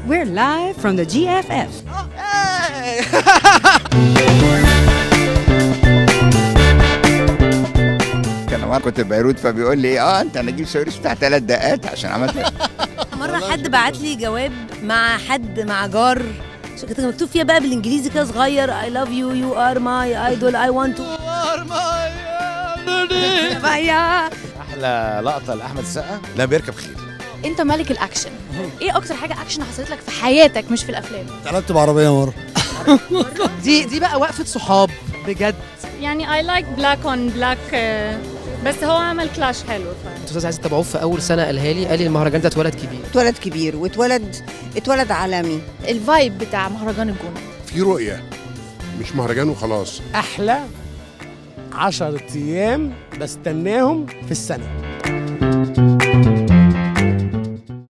We're live from the GFF. كان مرة كنت في بيروت فبيقول لي اه انت نجيب ساويرس بتاع ثلاث دقات عشان عملت مره حد بعت لي جواب مع حد مع جار كان مكتوب فيها بقى بالانجليزي كده صغير I love you you are my idol I want to احلى لقطه لاحمد السقا لا بيركب خيل انت ملك الاكشن ايه اكتر حاجه اكشن حصلت لك في حياتك مش في الافلام اتقلبت بعربيه مره دي دي بقى وقفه صحاب بجد يعني اي لايك بلاك اون بلاك بس هو عمل كلاش حلو ف... استاذ عايز تتابعوه في اول سنه قالها لي قال لي المهرجان ده اتولد كبير اتولد كبير واتولد اتولد عالمي الفايب بتاع مهرجان الجونه في رؤية مش مهرجان وخلاص احلى 10 ايام بستناهم في السنه